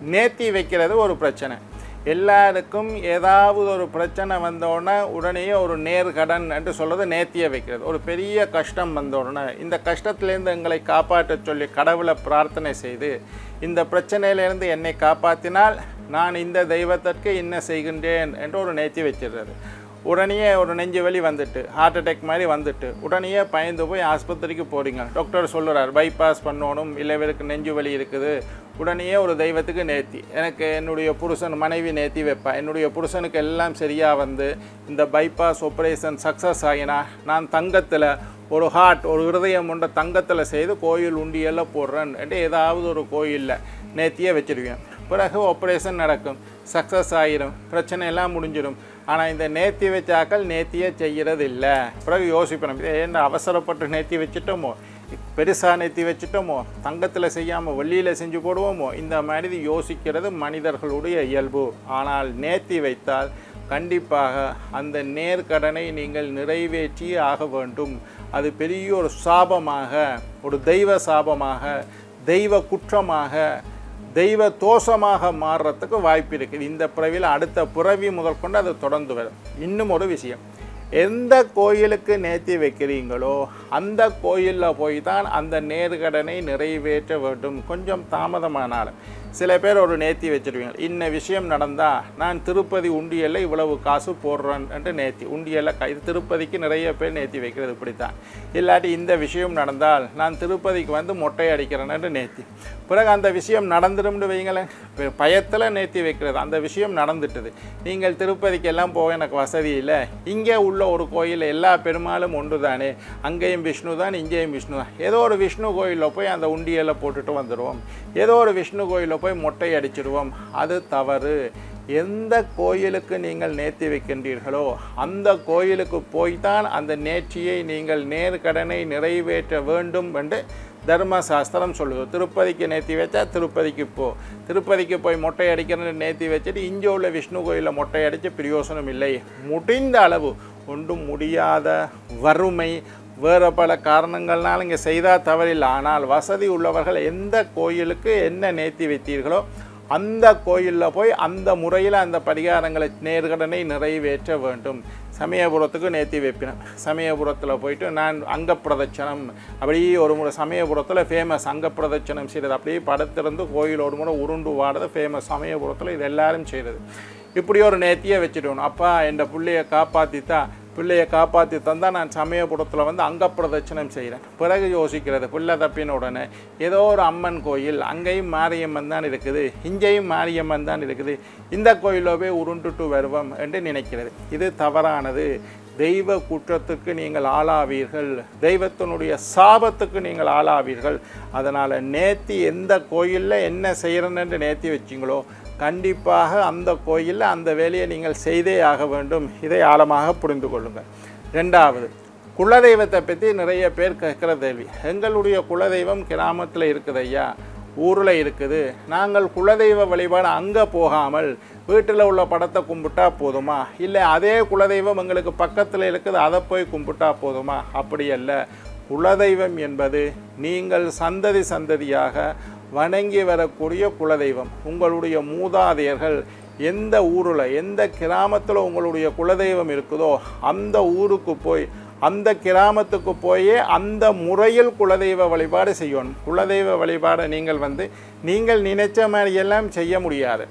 நேர்த்தி வைக்கிறது ஒரு பிரச்சனை எல்லாருக்கும் ஏதாவது ஒரு பிரச்சனை வந்தோடனே உடனே ஒரு நேர்கடன் என்று சொல்கிறது நேர்த்தியை வைக்கிறது ஒரு பெரிய கஷ்டம் வந்த உடனே இந்த கஷ்டத்திலேருந்து எங்களை காப்பாற்ற சொல்லி கடவுளை பிரார்த்தனை செய்து இந்த பிரச்சனையிலேருந்து என்னை காப்பாற்றினால் நான் இந்த தெய்வத்திற்கு என்ன செய்கின்றேன் என்று ஒரு நேர்த்தி வச்சிடுறது உடனே ஒரு நெஞ்சு வலி வந்துட்டு ஹார்ட் அட்டாக் மாதிரி வந்துட்டு உடனே பயந்து போய் ஆஸ்பத்திரிக்கு போகிறீங்க டாக்டர் சொல்லுறார் பைபாஸ் பண்ணணும் இல்லை இவருக்கு நெஞ்சு வலி இருக்குது உடனே ஒரு தெய்வத்துக்கு நேர்த்தி எனக்கு என்னுடைய புருஷன் மனைவி நேர்த்தி வைப்பா என்னுடைய புருஷனுக்கு எல்லாம் சரியாக வந்து இந்த பைபாஸ் ஆப்ரேஷன் சக்ஸஸ் ஆகினா நான் தங்கத்தில் ஒரு ஹார்ட் ஒரு இருதயம் உண்ட தங்கத்தில் செய்து கோயில் உண்டியெல்லாம் போடுறேன் என்று ஏதாவது ஒரு கோயிலில் நேர்த்தியே வச்சிருவேன் பிறகு ஆப்ரேஷன் நடக்கும் சக்ஸஸ் ஆகிரும் பிரச்சனை எல்லாம் முடிஞ்சிடும் ஆனால் இந்த நேர்த்தி வச்சாக்கள் நேர்த்தியே செய்கிறது இல்லை பிறகு யோசிப்போம் இது என்ன அவசரப்பட்டு நேர்த்தி வச்சுட்டோமோ பெருசாக நேர்த்தி வச்சுட்டோமோ தங்கத்தில் செய்யாமல் வெள்ளியில் செஞ்சு போடுவோமோ இந்த மாதிரி யோசிக்கிறது மனிதர்களுடைய இயல்பு ஆனால் நேர்த்தி வைத்தால் கண்டிப்பாக அந்த நேர்கடனை நீங்கள் நிறைவேற்றியே ஆக வேண்டும் அது பெரிய ஒரு சாபமாக ஒரு தெய்வ சாபமாக தெய்வ குற்றமாக தெய்வ தோஷமாக மாறுறதுக்கு வாய்ப்பு இருக்குது இந்த பிறவியில் அடுத்த பிறவி முதற்கொண்டு அது தொடர்ந்து வரும் இன்னும் ஒரு விஷயம் எந்த கோயிலுக்கு நேர்த்தி வைக்கிறீங்களோ அந்த கோயிலில் போய் தான் அந்த நேர்கடனை நிறைவேற்ற வேண்டும் கொஞ்சம் தாமதமானாலும் சில பேர் ஒரு நேர்த்தி வச்சிருவீங்க இன்ன விஷயம் நடந்தால் நான் திருப்பதி உண்டியலில் இவ்வளவு காசு போடுறேன் என்று நேர்த்தி உண்டியலில் க இது திருப்பதிக்கு நிறைய பேர் நேர்த்தி வைக்கிறது இப்படித்தான் இல்லாட்டி இந்த விஷயம் நடந்தால் நான் திருப்பதிக்கு வந்து மொட்டை அடிக்கிறேன் என்று நேர்த்தி பிறகு அந்த விஷயம் நடந்துடும்னு வைங்களேன் ப- பயத்தில் நேர்த்தி வைக்கிறது அந்த விஷயம் நடந்துட்டுது நீங்கள் திருப்பதிக்கெல்லாம் போக எனக்கு வசதி இல்லை இங்கே உள்ள ஒரு கோயில் எல்லா பெருமாளும் ஒன்று தானே அங்கேயும் விஷ்ணு தான் இங்கேயும் விஷ்ணு தான் ஏதோ ஒரு விஷ்ணு கோயிலில் போய் அந்த உண்டியலை போட்டுட்டு வந்துடுவோம் ஏதோ ஒரு விஷ்ணு கோயிலில் போய் மொட்டை அடிச்சிடுவோம் அது தவறு எந்த கோயிலுக்கு நீங்கள் நேர்த்தி வைக்கின்றீர்களோ அந்த கோயிலுக்கு போய்தான் அந்த நேர்ச்சியை நீங்கள் நேர்கடனை நிறைவேற்ற வேண்டும் என்று தர்மசாஸ்திரம் சொல்லுது திருப்பதிக்கு நேர்த்தி வச்சா திருப்பதிக்கு போ திருப்பதிக்கு போய் மொட்டை அடிக்கிறேன்னு நேர்த்தி வச்சுட்டு இங்கே உள்ள விஷ்ணு கோயிலில் மொட்டை அடித்து பிரயோசனம் இல்லை முடிந்த அளவு ஒன்றும் முடியாத வறுமை வேறு பல காரணங்கள்னால இங்கே செய்தால் தவறில்லை ஆனால் வசதி உள்ளவர்கள் எந்த கோயிலுக்கு என்ன நேர்த்தி வைத்தீர்களோ அந்த கோயிலில் போய் அந்த முறையில் அந்த பரிகாரங்களை நேர்கடனை நிறைவேற்ற வேண்டும் சமயபுரத்துக்கு நேர்த்தி வைப்பினேன் சமயபுரத்தில் போயிட்டு நான் அங்க பிரதட்சணம் அப்படியே ஒரு முறை சமயபுரத்தில் ஃபேமஸ் அங்க பிரதட்சணம் செய்கிறது அப்படியே படத்திலிருந்து கோயில் ஒரு முறை உருண்டு வாடுறது ஃபேமஸ் சமயபுரத்தில் இது எல்லாரும் செய்கிறது இப்படி ஒரு நேர்த்தியை வச்சுட்டோம் அப்பா என் பிள்ளைய காப்பாற்றித்தா பிள்ளையை காப்பாற்றி தந்தால் நான் சமயபுரத்தில் வந்து அங்க பிரதட்சணம் செய்கிறேன் பிறகு யோசிக்கிறது பிள்ளை தப்பின உடனே ஏதோ ஒரு அம்மன் கோயில் அங்கேயும் மாரியம்மன் தான் இருக்குது இங்கேயும் மாரியம்மன் தான் இருக்குது இந்த கோயிலில் போய் உருண்டுட்டு வருவோம் என்று நினைக்கிறது இது தவறானது தெய்வ குற்றத்துக்கு நீங்கள் ஆளாவீர்கள் தெய்வத்தினுடைய சாபத்துக்கு நீங்கள் ஆளாவீர்கள் அதனால் நேர்த்தி எந்த கோயிலில் என்ன செய்கிறேன்னு நேர்த்தி வச்சிங்களோ கண்டிப்பாக அந்த கோயிலில் அந்த வேலையை நீங்கள் செய்தே ஆக வேண்டும் இதை ஆழமாக புரிந்து கொள்ளுங்கள் ரெண்டாவது குலதெய்வத்தை பற்றி நிறைய பேர் கேட்குற கேள்வி எங்களுடைய குலதெய்வம் கிராமத்தில் இருக்குது ஐயா ஊரில் இருக்குது நாங்கள் குலதெய்வ வழிபாடு அங்கே போகாமல் வீட்டில் உள்ள படத்தை கும்பிட்டா போதுமா இல்லை அதே குலதெய்வம் எங்களுக்கு பக்கத்தில் இருக்குது அதை போய் கும்பிட்டா போதுமா அப்படி அல்ல குலதெய்வம் என்பது நீங்கள் சந்ததி சந்ததியாக வணங்கி வரக்கூடிய குலதெய்வம் உங்களுடைய மூதாதையர்கள் எந்த ஊரில் எந்த கிராமத்தில் உங்களுடைய குலதெய்வம் இருக்குதோ அந்த ஊருக்கு போய் அந்த கிராமத்துக்கு போய் அந்த முறையில் குலதெய்வ வழிபாடு செய்யணும் குலதெய்வ வழிபாடை நீங்கள் வந்து நீங்கள் நினைச்ச மாதிரியெல்லாம் செய்ய முடியாது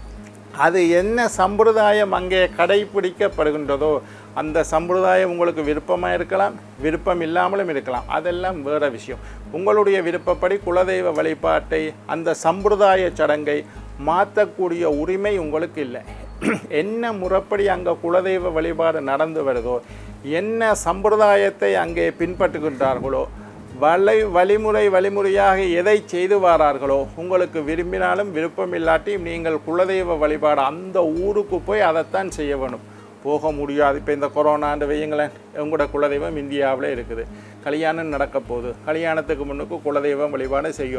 அது என்ன சம்பிரதாயம் அங்கே கடைபிடிக்கப்படுகின்றதோ அந்த சம்பிரதாயம் உங்களுக்கு விருப்பமாக இருக்கலாம் விருப்பம் இல்லாமலும் இருக்கலாம் அதெல்லாம் வேறு விஷயம் உங்களுடைய விருப்பப்படி குலதெய்வ வழிபாட்டை அந்த சம்பிரதாய சடங்கை மாற்றக்கூடிய உரிமை உங்களுக்கு இல்லை என்ன முறைப்படி அங்கே குலதெய்வ வழிபாடு நடந்து வருதோ என்ன சம்பிரதாயத்தை அங்கே பின்பற்றுகின்றார்களோ வலை வழிமுறை வழிமுறையாக எதை செய்து வாரார்களோ உங்களுக்கு விரும்பினாலும் விருப்பம் இல்லாட்டியும் நீங்கள் குலதெய்வ வழிபாடு அந்த ஊருக்கு போய் அதைத்தான் செய்ய வேணும் போக முடியாது இப்போ இந்த கொரோனான்னு வையுங்களேன் உங்களோட குலதெய்வம் இந்தியாவில் இருக்குது கல்யாணம் நடக்க போகுது கல்யாணத்துக்கு முன்னுக்கு குலதெய்வம் வழிபாடு செய்யணும்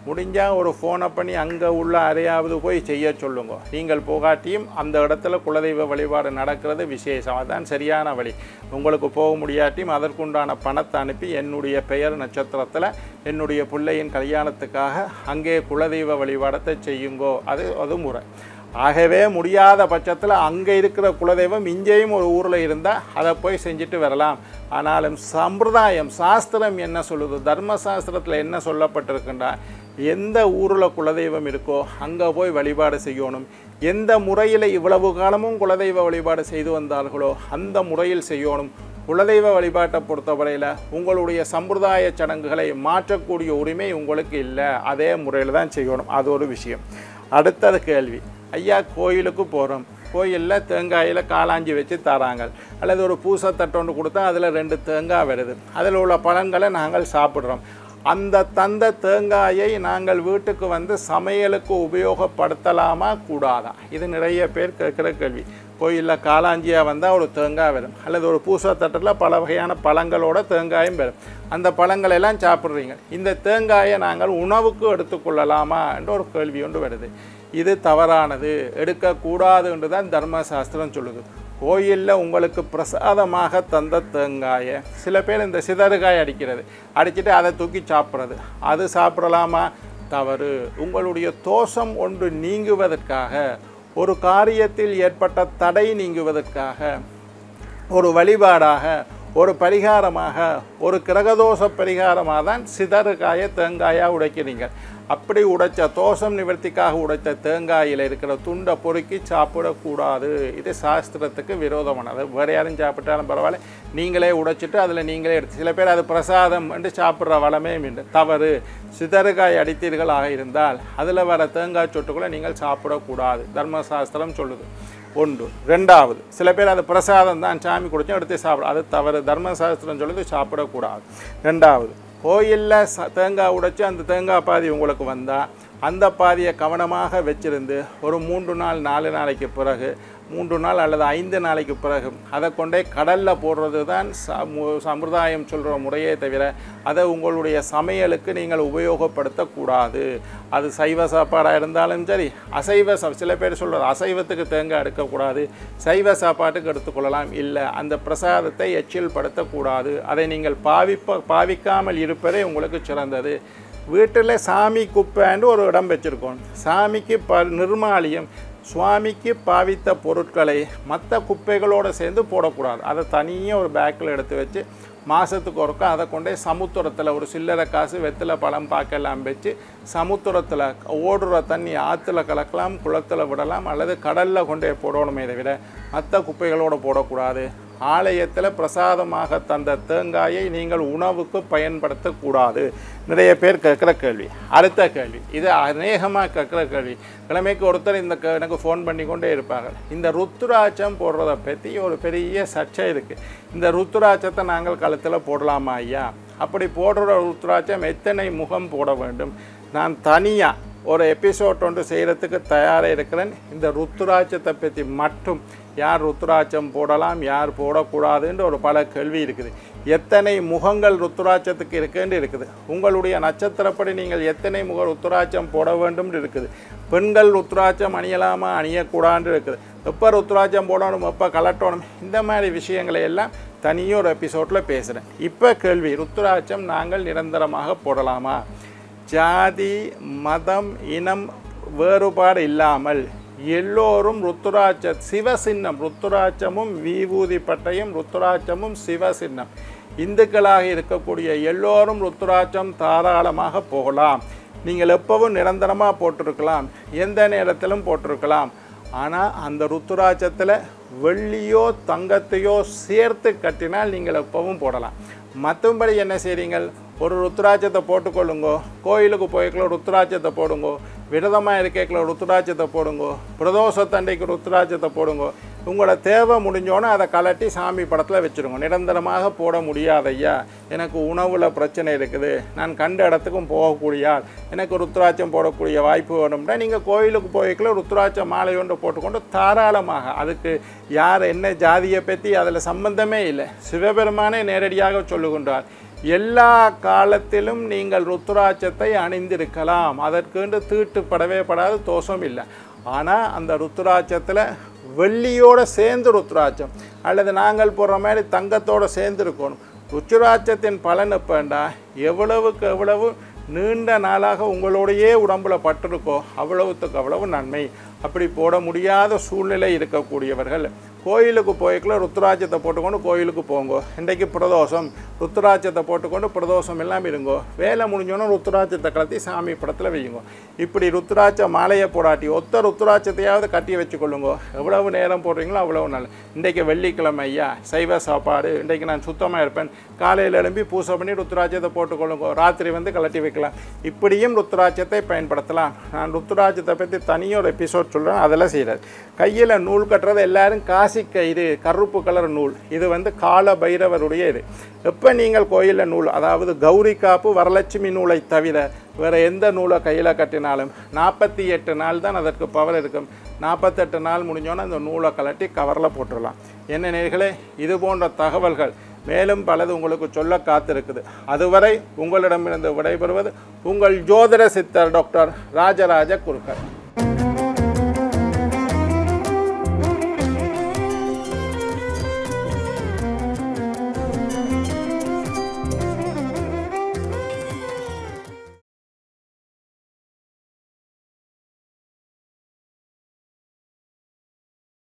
முடிஞ்சால் ஒரு ஃபோனை பண்ணி அங்கே உள்ள அறையாவது போய் செய்ய சொல்லுங்க நீங்கள் போகாட்டியும் அந்த இடத்துல குலதெய்வ வழிபாடு நடக்கிறது விசேஷம் அதுதான் சரியான வழி உங்களுக்கு போக முடியாட்டியும் அதற்குண்டான பணத்தை அனுப்பி என்னுடைய பெயர் நட்சத்திரத்தில் என்னுடைய பிள்ளையின் கல்யாணத்துக்காக அங்கே குலதெய்வ வழிபாடத்தை செய்யுங்கோ அது அது முறை ஆகவே முடியாத பட்சத்தில் அங்கே இருக்கிற குலதெய்வம் இங்கேயும் ஒரு ஊரில் இருந்தால் அதை போய் செஞ்சுட்டு வரலாம் ஆனாலும் சம்பிரதாயம் சாஸ்திரம் என்ன சொல்லுது தர்ம சாஸ்திரத்தில் என்ன சொல்லப்பட்டிருக்குண்டா எந்த ஊரில் குலதெய்வம் இருக்கோ அங்கே போய் வழிபாடு செய்யணும் எந்த முறையில் இவ்வளவு காலமும் குலதெய்வ வழிபாடு செய்து வந்தார்களோ அந்த முறையில் செய்யணும் குலதெய்வ வழிபாட்டை பொறுத்தவரையில் உங்களுடைய சம்பிரதாய சடங்குகளை மாற்றக்கூடிய உரிமை உங்களுக்கு இல்லை அதே முறையில் தான் செய்யணும் அது ஒரு விஷயம் அடுத்தது கேள்வி ஐயா கோயிலுக்கு போகிறோம் கோயிலில் தேங்காயில் காளாஞ்சி வச்சு தராங்க அல்லது ஒரு பூசத்தட்டு ஒன்று கொடுத்தா அதில் ரெண்டு தேங்காய் வருது அதில் உள்ள பழங்களை நாங்கள் சாப்பிட்றோம் அந்த தந்த தேங்காயை நாங்கள் வீட்டுக்கு வந்து சமையலுக்கு உபயோகப்படுத்தலாமா கூடாதா இது நிறைய பேர் கேட்குற கேள்வி கோயிலில் காளாஞ்சியாக வந்தால் ஒரு தேங்காய் வரும் அல்லது ஒரு பூசத்தட்டில் பல வகையான பழங்களோட தேங்காயும் வரும் அந்த பழங்களை எல்லாம் சாப்பிட்றீங்க இந்த தேங்காயை நாங்கள் உணவுக்கு எடுத்துக்கொள்ளலாமா என்ற ஒரு கேள்வி ஒன்று வருது இது தவறானது எடுக்கக்கூடாது என்று தான் தர்மசாஸ்திரம் சொல்லுது கோயிலில் உங்களுக்கு பிரசாதமாக தந்த தேங்காயை சில பேர் இந்த சிதறுகாய் அடிக்கிறது அடிச்சுட்டு அதை தூக்கி சாப்பிட்றது அது சாப்பிடலாமா தவறு உங்களுடைய தோஷம் ஒன்று நீங்குவதற்காக ஒரு காரியத்தில் ஏற்பட்ட தடை நீங்குவதற்காக ஒரு வழிபாடாக ஒரு பரிகாரமாக ஒரு கிரகதோஷ பரிகாரமாக தான் சிதறுகாய தேங்காயாக உடைக்கிறீங்க அப்படி உடைச்ச தோஷம் நிவர்த்திக்காக உடைத்த தேங்காயில் இருக்கிற துண்டை பொறுக்கி சாப்பிடக்கூடாது இது சாஸ்திரத்துக்கு விரோதமானது வேறு யாரும் சாப்பிட்டாலும் பரவாயில்ல நீங்களே உடைச்சிட்டு அதில் நீங்களே எடுத்து சில பேர் அது பிரசாதம் என்று சாப்பிட்ற வளமே மீண்டு தவறு சிதறுகாய் அடித்தீர்களாக இருந்தால் அதில் வர தேங்காய் சொட்டுக்குள்ளே நீங்கள் சாப்பிடக்கூடாது தர்மசாஸ்திரம் சொல்லுது ஒன்று ரெண்டாவது சில பேர் அது பிரசாதம் தான் சாமி குடிச்சோம் எடுத்து சாப்பிடும் அது தவறு தர்மசாஸ்திரம் சொல்லுது சாப்பிடக்கூடாது ரெண்டாவது கோயிலில் ச தேங்காய் உடைச்சி அந்த தேங்காய் பாதி உங்களுக்கு வந்தால் அந்த பாதியை கவனமாக வச்சிருந்து ஒரு மூன்று நாள் நாலு நாளைக்கு பிறகு மூன்று நாள் அல்லது ஐந்து நாளைக்கு பிறகு அதை கொண்டே கடலில் போடுறது தான் சமு- சம்பிரதாயம் சொல்கிற முறையே தவிர அதை உங்களுடைய சமையலுக்கு நீங்கள் உபயோகப்படுத்தக்கூடாது அது சைவ சாப்பாடாக இருந்தாலும் சரி அசைவ சா- சில பேர் சொல்கிறது அசைவத்துக்கு தேங்காய் எடுக்கக்கூடாது சைவ சாப்பாட்டுக்கு எடுத்துக்கொள்ளலாம் இல்லை அந்த பிரசாதத்தை எச்சில் படுத்தக்கூடாது அதை நீங்கள் பாவிப்ப பாவிக்காமல் இருப்பதே உங்களுக்கு சிறந்தது வீட்டில் சாமி குப்பைன்னு ஒரு இடம் வச்சுருக்கோம் சாமிக்கு ப நிர்மாலியம் சுவாமிக்கு பாவித்த பொருட்களை மற்ற குப்பைகளோடு சேர்ந்து போடக்கூடாது அதை தனியாக ஒரு பேக்கில் எடுத்து வச்சு மாதத்துக்கு ஒருக்கா அதை கொண்டே சமுத்திரத்தில் ஒரு சில்லறை காசு வெத்தலை பழம் பாக்கெல்லாம் வச்சு சமுத்திரத்தில் ஓடுற தண்ணி ஆற்றுல கலக்கலாம் குளத்தில் விடலாம் அல்லது கடலில் கொண்டே போடணுமே தவிர மற்ற குப்பைகளோடு போடக்கூடாது ஆலயத்தில் பிரசாதமாக தந்த தேங்காயை நீங்கள் உணவுக்கு பயன்படுத்தக்கூடாது நிறைய பேர் கேட்குற கேள்வி அடுத்த கேள்வி இது அநேகமாக கேட்குற கேள்வி கிழமைக்கு ஒருத்தர் இந்த க- எனக்கு ஃபோன் பண்ணி கொண்டே இருப்பாங்க இந்த ருத்ராட்சம் போடுறத பற்றி ஒரு பெரிய சர்ச்சை இருக்குது இந்த ருத்ராட்சத்தை நாங்கள் கழுத்தில் போடலாமா ஐயா அப்படி போடுற ருத்ராட்சம் எத்தனை முகம் போட வேண்டும் நான் தனியாக ஒரு எபிசோட் ஒன்று செய்கிறதுக்கு தயாராக இருக்கிறேன் இந்த ருத்ராட்சத்தை பற்றி மட்டும் யார் ருத்ராட்சம் போடலாம் யார் போடக்கூடாதுன்ற ஒரு பல கேள்வி இருக்குது எத்தனை முகங்கள் ருத்ராட்சத்துக்கு இருக்குன்னு இருக்குது உங்களுடைய நட்சத்திரப்படி நீங்கள் எத்தனை முக ருத்ராட்சம் போட வேண்டும்னு இருக்குது பெண்கள் ருத்ராட்சம் அணியலாமா அணியக்கூடாதுன்னு இருக்குது எப்போ ருத்ராட்சம் போடணும் எப்போ கலட்டணும் இந்த மாதிரி விஷயங்களை எல்லாம் தனியும் ஒரு எபிசோடில் பேசுகிறேன் இப்போ கேள்வி ருத்ராட்சம் நாங்கள் நிரந்தரமாக போடலாமா ஜாதி மதம் இனம் வேறுபாடு இல்லாமல் எல்லோரும் ருத்துராட்ச சிவசின்னம் ருத்துராட்சமும் விபூதி பட்டையும் ருத்துராட்சமும் சிவசின்னம் இந்துக்களாக இருக்கக்கூடிய எல்லோரும் ருத்துராட்சம் தாராளமாக போகலாம் நீங்கள் எப்பவும் நிரந்தரமாக போட்டிருக்கலாம் எந்த நேரத்திலும் போட்டிருக்கலாம் ஆனால் அந்த ருத்துராட்சத்தில் வெள்ளியோ தங்கத்தையோ சேர்த்து கட்டினால் நீங்கள் எப்பவும் போடலாம் மற்றபடி என்ன செய்றீங்கள் ஒரு ருத்ராட்சத்தை போட்டுக்கொள்ளுங்கோ கோயிலுக்கு போய்க்கல ருத்ராட்சத்தை போடுங்கோ விரதமாக இருக்கல ருத்ராட்சத்தை போடுங்கோ பிரதோஷத்தண்டைக்கு ருத்ராட்சத்தை போடுங்கோ உங்களோட தேவை முடிஞ்சோன்னே அதை கலட்டி சாமி படத்தில் வச்சுருங்க நிரந்தரமாக போட முடியாது ஐயா எனக்கு உணவில் பிரச்சனை இருக்குது நான் கண்ட இடத்துக்கும் போகக்கூடிய ஆள் எனக்கு ருத்ராட்சம் போடக்கூடிய வாய்ப்பு வேணும்னா நீங்கள் கோயிலுக்கு போய்க்கல ருத்ராட்ச மாலை ஒன்று போட்டுக்கொண்டு தாராளமாக அதுக்கு யார் என்ன ஜாதியை பற்றி அதில் சம்பந்தமே இல்லை சிவபெருமானே நேரடியாக சொல்லுகின்றார் எல்லா காலத்திலும் நீங்கள் ருத்ராட்சத்தை அணிந்திருக்கலாம் அதற்குண்டு தீட்டுப்படவே படாது தோஷம் இல்லை ஆனால் அந்த ருத்ராட்சத்தில் வெள்ளியோட சேர்ந்து ருத்ராட்சம் அல்லது நாங்கள் போடுற மாதிரி தங்கத்தோட சேர்ந்து இருக்கணும் ருத்ராட்சத்தின் பலன் எப்பண்டா எவ்வளவுக்கு எவ்வளவு நீண்ட நாளாக உங்களுடையே உடம்புல பட்டிருக்கோ அவ்வளவுத்துக்கு அவ்வளவு நன்மை அப்படி போட முடியாத சூழ்நிலை இருக்கக்கூடியவர்கள் கோயிலுக்கு போய்க்குள்ள ருத்ராட்சத்தை போட்டுக்கொண்டு கோயிலுக்கு போங்கோ இன்றைக்கு பிரதோஷம் ருத்ராட்சத்தை போட்டுக்கொண்டு பிரதோஷம் எல்லாம் இருங்கோ வேலை முடிஞ்சோன்னா ருத்ராட்சத்தை கலத்தி சாமி படத்தில் வையுங்கோ இப்படி ருத்ராட்ச மாலையை போடாட்டி ஒத்த ருத்ராட்சத்தையாவது கட்டி வச்சுக்கொள்ளுங்கோ எவ்வளவு நேரம் போடுறீங்களோ அவ்வளவு நல்ல இன்றைக்கு வெள்ளிக்கிழமை ஐயா சைவ சாப்பாடு இன்றைக்கு நான் சுத்தமாக இருப்பேன் காலையில் எழும்பி பூசை பண்ணி ருத்ராட்சத்தை போட்டுக்கொள்ளுங்கோ ராத்திரி வந்து கலட்டி வைக்கலாம் இப்படியும் ருத்ராட்சத்தை பயன்படுத்தலாம் நான் ருத்ராட்சத்தை பற்றி தனியாக ஒரு எபிசோட் சொல்கிறேன் அதெல்லாம் செய்கிறது கையில் நூல் கட்டுறது எல்லாரும் காசி கயிறு கருப்பு கலர் நூல் இது வந்து கால பைரவருடைய இது எப்போ நீங்கள் கோயிலில் நூல் அதாவது கௌரி காப்பு வரலட்சுமி நூலை தவிர வேறு எந்த நூலை கையில் கட்டினாலும் நாற்பத்தி எட்டு நாள் தான் அதற்கு பவர் இருக்கும் நாற்பத்தெட்டு நாள் முடிஞ்சோன்னே அந்த நூலை கலட்டி கவரில் போட்டுடலாம் என்ன நேர்களே இது போன்ற தகவல்கள் மேலும் பலது உங்களுக்கு சொல்ல காத்திருக்குது அதுவரை உங்களிடமிருந்து விடைபெறுவது உங்கள் ஜோதிட சித்தர் டாக்டர் ராஜராஜ குருக்கர்